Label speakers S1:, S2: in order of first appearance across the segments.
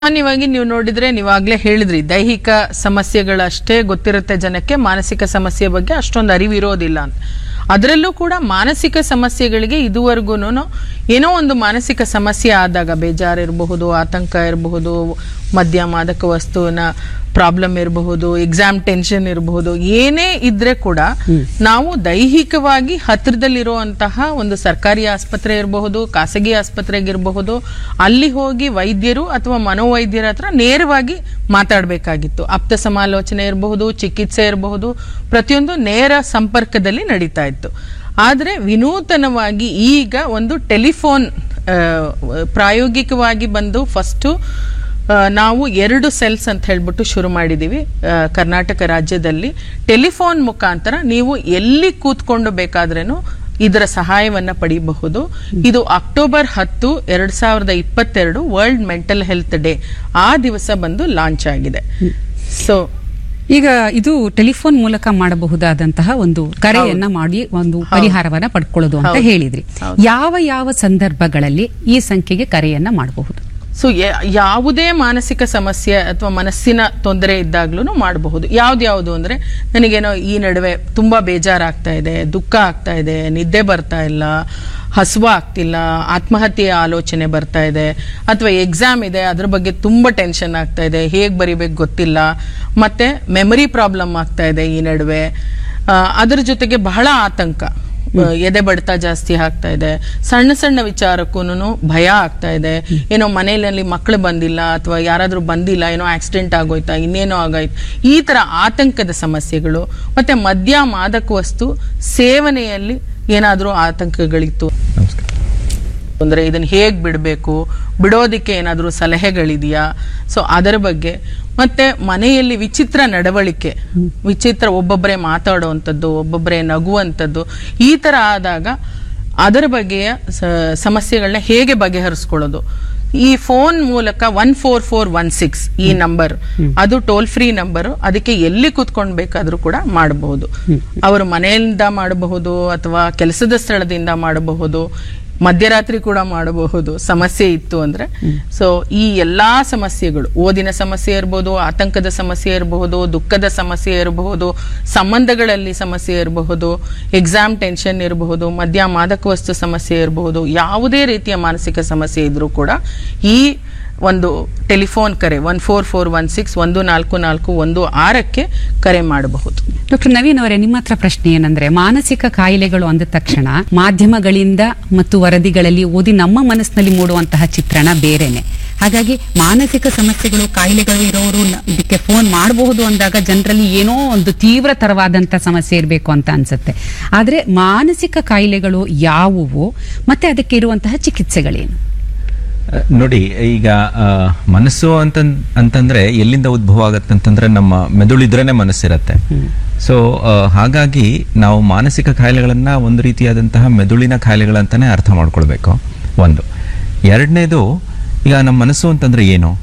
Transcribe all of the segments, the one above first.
S1: ಸಾಮಾನ್ಯವಾಗಿ ನೀವು ನೋಡಿದ್ರೆ ನೀವಾಗ್ಲೇ ಹೇಳಿದ್ರಿ ದೈಹಿಕ ಸಮಸ್ಯೆಗಳಷ್ಟೇ ಗೊತ್ತಿರುತ್ತೆ ಜನಕ್ಕೆ ಮಾನಸಿಕ ಸಮಸ್ಯೆ ಬಗ್ಗೆ ಅಷ್ಟೊಂದು ಅರಿವಿರೋದಿಲ್ಲ ಅಂತ ಅದರಲ್ಲೂ ಕೂಡ ಮಾನಸಿಕ ಸಮಸ್ಯೆಗಳಿಗೆ ಇದುವರೆಗೂ ಏನೋ ಒಂದು ಮಾನಸಿಕ ಸಮಸ್ಯೆ ಆದಾಗ ಬೇಜಾರಿರಬಹುದು ಆತಂಕ ಇರಬಹುದು ಮದ್ಯ ಮಾದಕ ವಸ್ತುವಿನ ಪ್ರಾಬ್ಲಮ್ ಇರಬಹುದು ಎಕ್ಸಾಮ್ ಟೆನ್ಷನ್ ಇರಬಹುದು ಏನೇ ಇದ್ರೆ ಕೂಡ ನಾವು ದೈಹಿಕವಾಗಿ ಹತ್ತಿರದಲ್ಲಿರುವಂತಹ ಒಂದು ಸರ್ಕಾರಿ ಆಸ್ಪತ್ರೆ ಇರಬಹುದು ಖಾಸಗಿ ಆಸ್ಪತ್ರೆಗಿರಬಹುದು ಅಲ್ಲಿ ಹೋಗಿ ವೈದ್ಯರು ಅಥವಾ ಮನೋವೈದ್ಯರ ಹತ್ರ ನೇರವಾಗಿ ಮಾತಾಡಬೇಕಾಗಿತ್ತು ಆಪ್ತ ಸಮಾಲೋಚನೆ ಇರಬಹುದು ಚಿಕಿತ್ಸೆ ಇರಬಹುದು ಪ್ರತಿಯೊಂದು ನೇರ ಸಂಪರ್ಕದಲ್ಲಿ ನಡೀತಾ ಇತ್ತು ಆದರೆ ವಿನೂತನವಾಗಿ ಈಗ ಒಂದು ಟೆಲಿಫೋನ್ ಆ, ಪ್ರಾಯೋಗಿಕವಾಗಿ ಬಂದು ಫಸ್ಟು ಆ, ನಾವು ಎರಡು ಸೆಲ್ಸ್ ಅಂತ ಹೇಳ್ಬಿಟ್ಟು ಶುರು ಮಾಡಿದ್ದೀವಿ ಆ, ಕರ್ನಾಟಕ ರಾಜ್ಯದಲ್ಲಿ ಟೆಲಿಫೋನ್ ಮುಖಾಂತರ ನೀವು ಎಲ್ಲಿ ಕೂತ್ಕೊಂಡು ಬೇಕಾದ್ರೇನು ಇದರ ಸಹಾಯವನ್ನ ಪಡೆಯಬಹುದು ಇದು ಅಕ್ಟೋಬರ್ ಹತ್ತು ಎರಡ್ ಸಾವಿರದ ಇಪ್ಪತ್ತೆರಡು ವರ್ಲ್ಡ್ ಮೆಂಟಲ್ ಹೆಲ್ತ್ ಡೇ ಆ ದಿವಸ ಬಂದು ಲಾಂಚ್ ಆಗಿದೆ ಸೊ
S2: ಈಗ ಇದು ಟೆಲಿಫೋನ್ ಮೂಲಕ ಮಾಡಬಹುದಾದಂತಹ ಒಂದು ಕರೆಯನ್ನ ಮಾಡಿ ಒಂದು ಪರಿಹಾರವನ್ನ ಪಡ್ಕೊಳ್ಳೋದು ಅಂತ
S1: ಹೌದು.
S2: ಹೇಳಿದ್ರಿ ಯಾವ ಯಾವ ಸಂದರ್ಭಗಳಲ್ಲಿ ಈ ಸಂಖ್ಯೆಗೆ ಕರೆಯನ್ನ ಮಾಡಬಹುದು
S1: ಸೊ ಯಾವುದೇ ಮಾನಸಿಕ ಸಮಸ್ಯೆ ಅಥವಾ ಮನಸ್ಸಿನ ತೊಂದರೆ ಇದ್ದಾಗ್ಲೂ ಮಾಡಬಹುದು ಯಾವ್ದ್ಯಾವುದು ಅಂದ್ರೆ ನನಗೇನೋ ಈ ನಡುವೆ ತುಂಬಾ ಬೇಜಾರಾಗ್ತಾ ಇದೆ ದುಃಖ ಆಗ್ತಾ ಇದೆ ನಿದ್ದೆ ಬರ್ತಾ ಇಲ್ಲ ಹಸುವ ಆಗ್ತಿಲ್ಲ ಆತ್ಮಹತ್ಯೆಯ ಆಲೋಚನೆ ಬರ್ತಾ ಇದೆ ಅಥವಾ ಎಕ್ಸಾಮ್ ಇದೆ ಅದ್ರ ಬಗ್ಗೆ ತುಂಬಾ ಟೆನ್ಷನ್ ಆಗ್ತಾ ಇದೆ ಹೇಗ್ ಬರಿಬೇಕು ಗೊತ್ತಿಲ್ಲ ಮತ್ತೆ ಮೆಮರಿ ಪ್ರಾಬ್ಲಮ್ ಆಗ್ತಾ ಇದೆ ಈ ನಡುವೆ ಆ, ಅದ್ರ ಜೊತೆಗೆ ಬಹಳ ಆತಂಕ ಆ, ಎದೆ ಬಡಿತ ಜಾಸ್ತಿ ಆಗ್ತಾ ಇದೆ ಸಣ್ಣ ಸಣ್ಣ ವಿಚಾರಕ್ಕೂ ಭಯ ಆಗ್ತಾ ಇದೆ ಏನೋ ಮನೆಯಲ್ಲಿ ಮಕ್ಕಳು ಬಂದಿಲ್ಲ ಅಥವಾ ಯಾರಾದ್ರೂ ಬಂದಿಲ್ಲ ಏನೋ ಆಕ್ಸಿಡೆಂಟ್ ಆಗೋಯ್ತಾ ಇನ್ನೇನೋ ಆಗೋಯ್ತು ಈ ತರ ಆತಂಕದ ಸಮಸ್ಯೆಗಳು ಮತ್ತೆ ಮದ್ಯ ಮಾದಕ ವಸ್ತು ಸೇವನೆಯಲ್ಲಿ ಏನಾದ್ರೂ ಆತಂಕಗಳಿತ್ತು
S3: ನಮಸ್ಕಾರ
S1: ಅಂದ್ರೆ ಇದನ್ನ ಹೇಗ್ ಬಿಡಬೇಕು ಬಿಡೋದಕ್ಕೆ ಏನಾದರೂ ಸಲಹೆಗಳಿದೆಯಾ ಸೊ ಅದರ ಬಗ್ಗೆ ಮತ್ತೆ ಮನೆಯಲ್ಲಿ ವಿಚಿತ್ರ ನಡವಳಿಕೆ ವಿಚಿತ್ರ ಒಬ್ಬೊಬ್ಬರೇ ಮಾತಾಡುವಂಥದ್ದು ಒಬ್ಬೊಬ್ಬರೇ ನಗುವಂಥದ್ದು ಈ ತರ ಆದಾಗ ಅದರ ಬಗೆಯ ಸ- ಸಮಸ್ಯೆಗಳನ್ನ ಹೇಗೆ ಬಗೆಹರಿಸ್ಕೊಳ್ಳೋದು ಈ ಫೋನ್ ಮೂಲಕ one four four one six ಈ ನಂಬರ್ ಅದು ಟೋಲ್ ಫ್ರೀ ನಂಬರ್ ಅದಕ್ಕೆ ಎಲ್ಲಿ ಕೂತ್ಕೊಂಡ್ ಬೇಕಾದ್ರೂ ಕೂಡ ಮಾಡಬಹುದು ಅವರು ಮನೆಯಿಂದ ಮಾಡಬಹುದು ಅಥವಾ ಕೆಲಸದ ಸ್ಥಳದಿಂದ ಮಾಡಬಹುದು ಮಧ್ಯರಾತ್ರಿ ಕೂಡ ಮಾಡಬಹುದು ಸಮಸ್ಯೆ ಇತ್ತು ಅಂದ್ರೆ ಸೊ ಈ ಎಲ್ಲಾ ಸಮಸ್ಯೆಗಳು ಓದಿನ ಸಮಸ್ಯೆ ಇರಬಹುದು ಆತಂಕದ ಸಮಸ್ಯೆ ಇರಬಹುದು ದುಃಖದ ಸಮಸ್ಯೆ ಇರಬಹುದು ಸಂಬಂಧಗಳಲ್ಲಿ ಸಮಸ್ಯೆ ಇರಬಹುದು ಎಕ್ಸಾಮ್ ಟೆನ್ಷನ್ ಇರಬಹುದು ಮದ್ಯ ಮಾದಕ ವಸ್ತು ಸಮಸ್ಯೆ ಇರಬಹುದು ಯಾವುದೇ ರೀತಿಯ ಮಾನಸಿಕ ಸಮಸ್ಯೆ ಇದ್ರೂ ಕೂಡ ಈ ಒಂದು ಟೆಲಿಫೋನ್ ಕರೆ one four four one six ಒಂದು ನಾಲ್ಕು ನಾಲ್ಕು ಒಂದು ಆರಕ್ಕೆ ಕರೆ ಮಾಡಬಹುದು
S2: ಡಾಕ್ಟರ್ ನವೀನ್ ಅವರೇ ನಿಮ್ಮ ಹತ್ರ ಪ್ರಶ್ನೆ ಏನಂದ್ರೆ ಮಾನಸಿಕ ಕಾಯಿಲೆಗಳು ಅಂದ ತಕ್ಷಣ ಮಾಧ್ಯಮಗಳಿಂದ ಮತ್ತು ವರದಿಗಳಲ್ಲಿ ಓದಿ ನಮ್ಮ ಮನಸ್ಸಿನಲ್ಲಿ ಮೂಡುವಂತಹ ಚಿತ್ರಣ ಬೇರೆನೆ ಹಾಗಾಗಿ ಮಾನಸಿಕ ಸಮಸ್ಯೆಗಳು ಕಾಯಿಲೆಗಳು ಇರೋರು ನ- ಇದಕ್ಕೆ ಫೋನ್ ಮಾಡಬಹುದು ಅಂದಾಗ ಜನರಲ್ಲಿ ಏನೋ ಒಂದು ತೀವ್ರತರವಾದಂತಹ ಸಮಸ್ಯೆ ಇರಬೇಕು ಅಂತ ಅನ್ಸುತ್ತೆ ಆದ್ರೆ ಮಾನಸಿಕ ಕಾಯಿಲೆಗಳು ಯಾವುವು ಮತ್ತೆ ಅದಕ್ಕೆ ಇರುವಂತಹ ಚಿಕಿತ್ಸೆಗಳೇನು
S3: ಅಹ್, ನೋಡಿ ಈಗ ಅಹ್, ಮನಸ್ಸು ಅಂತ ಅಂತಂದ್ರೆ ಎಲ್ಲಿಂದ ಉದ್ಭವ ಆಗತ್ತೆ ಅಂತಂದ್ರೆ ನಮ್ಮ ಮೆದುಳಿದ್ರೇನೆ ಮನಸ್ಸಿರತ್ತೆ ಸೊ ಹಾಗಾಗಿ ನಾವು ಮಾನಸಿಕ ಕಾಯಿಲೆಗಳನ್ನ ಒಂದು ರೀತಿಯಾದಂತಹ ಮೆದುಳಿನ ಕಾಯಿಲೆಗಳಂತಾನೆ ಅರ್ಥ ಮಾಡ್ಕೊಳ್ಬೇಕು ಒಂದು ಎರಡನೇದು ಈಗ ನಮ್ಮ ಮನಸ್ಸು ಅಂತಂದ್ರೆ ಏನು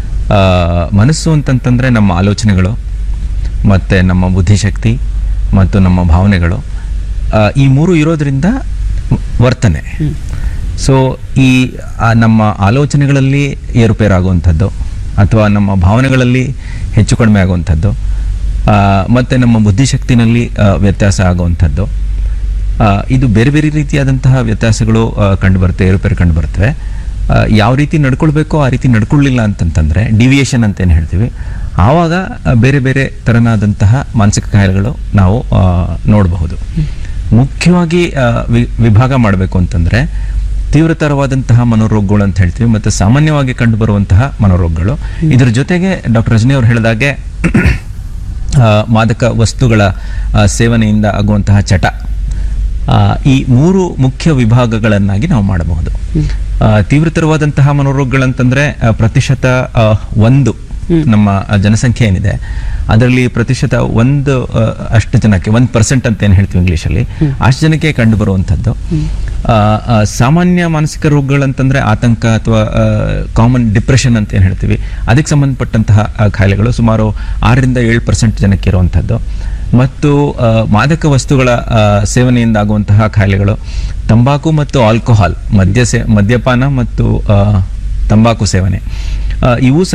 S3: ಅಹ್, ಮನಸ್ಸು ಅಂತಂತಂದ್ರೆ ನಮ್ಮ ಆಲೋಚನೆಗಳು ಮತ್ತೆ ನಮ್ಮ ಬುದ್ಧಿಶಕ್ತಿ ಮತ್ತು ನಮ್ಮ ಭಾವನೆಗಳು ಅಹ್, ಈ ಮೂರು ಇರೋದ್ರಿಂದ ವರ್ತನೆ ಸೊ ಈ ಆ, ನಮ್ಮ ಆಲೋಚನೆಗಳಲ್ಲಿ ಏರುಪೇರಾಗುವಂಥದ್ದು ಅಥವಾ ನಮ್ಮ ಭಾವನೆಗಳಲ್ಲಿ ಹೆಚ್ಚು ಕಡಿಮೆ ಆಗುವಂಥದ್ದು ಆ, ಮತ್ತೆ ನಮ್ಮ ಬುದ್ಧಿಶಕ್ತಿನಲ್ಲಿ ಆ, ವ್ಯತ್ಯಾಸ ಆಗುವಂಥದ್ದು ಆ, ಇದು ಬೇರೆ ಬೇರೆ ರೀತಿಯಾದಂತಹ ವ್ಯತ್ಯಾಸಗಳು ಕಂಡುಬರುತ್ತೆ ಏರುಪೇರು ಕಂಡುಬರ್ತವೆ ಆ, ಯಾವ ರೀತಿ ನಡ್ಕೊಳ್ಬೇಕೋ ಆ ರೀತಿ ನಡ್ಕೊಳ್ಳಿಲ್ಲ ಅಂತಂತಂದ್ರೆ ಡಿವಿಯೇಷನ್ ಅಂತ ಏನು ಹೇಳ್ತೀವಿ ಆವಾಗ ಆ, ಬೇರೆ ಬೇರೆ ತರನಾದಂತಹ ಮಾನಸಿಕ ಕಾಯಿಲೆಗಳು ನಾವು ಆ, ನೋಡಬಹುದು ಮುಖ್ಯವಾಗಿ ಆ, ವಿ- ವಿಭಾಗ ಮಾಡಬೇಕು ಅಂತಂದ್ರೆ ತೀವ್ರತರವಾದಂತಹ ಮನೋರೋಗಗಳು ಅಂತ ಹೇಳ್ತೀವಿ ಮತ್ತೆ ಸಾಮಾನ್ಯವಾಗಿ ಕಂಡುಬರುವಂತಹ ಮನೋರೋಗಗಳು ಇದ್ರ ಜೊತೆಗೆ ಡಾಕ್ಟರ್ ರಜನಿ ಅವರು ಹೇಳಿದಾಗೆ ಆ, ಮಾದಕ ವಸ್ತುಗಳ ಆ, ಸೇವನೆಯಿಂದ ಆಗುವಂತಹ ಚಟ ಆ, ಈ ಮೂರು ಮುಖ್ಯ ವಿಭಾಗಗಳನ್ನಾಗಿ ನಾವು ಮಾಡಬಹುದು ಆ, ತೀವ್ರತರವಾದಂತಹ ಮನೋರೋಗಗಳಂತಂದ್ರೆ ಆ, ಪ್ರತಿಶತ ಆ, ಒಂದು ನಮ್ಮ ಜನಸಂಖ್ಯೆ ಏನಿದೆ ಅದರಲ್ಲಿ ಪ್ರತಿಶತ ಒಂದು ಆ, ಅಷ್ಟು ಜನಕ್ಕೆ ಒಂದು ಪರ್ಸೆಂಟ್ ಅಂತ ಏನು ಹೇಳ್ತೀವಿ ಇಂಗ್ಲೀಷಲ್ಲಿ ಅಷ್ಟು ಜನಕ್ಕೆ ಕಂಡು ಬರುವಂಥದ್ದು ಆ, ಆ, ಸಾಮಾನ್ಯ ಮಾನಸಿಕ ರೋಗಗಳಂತಂದ್ರೆ ಆತಂಕ ಅಥವಾ ಕಾಮನ್ ಡಿಪ್ರೆಷನ್ ಅಂತ ಏನು ಹೇಳ್ತೀವಿ ಅದಕ್ಕೆ ಸಂಬಂಧಪಟ್ಟಂತಹ ಆ, ಕಾಯಿಲೆಗಳು ಸುಮಾರು ಆರರಿಂದ ಏಳು ಪರ್ಸೆಂಟ್ ಜನಕ್ಕೆ ಇರುವಂಥದ್ದು ಮತ್ತು ಆ, ಮಾದಕ ವಸ್ತುಗಳ ಆ, ಸೇವನೆಯಿಂದ ಆಗುವಂತಹ ಕಾಯಿಲೆಗಳು ತಂಬಾಕು ಮತ್ತು ಆಲ್ಕೋಹಾಲ್ ಮದ್ಯ ಸೇ ಮದ್ಯಪಾನ ಮತ್ತು ಆ, ತಂಬಾಕು ಸೇವನೆ ಆ, ಇವು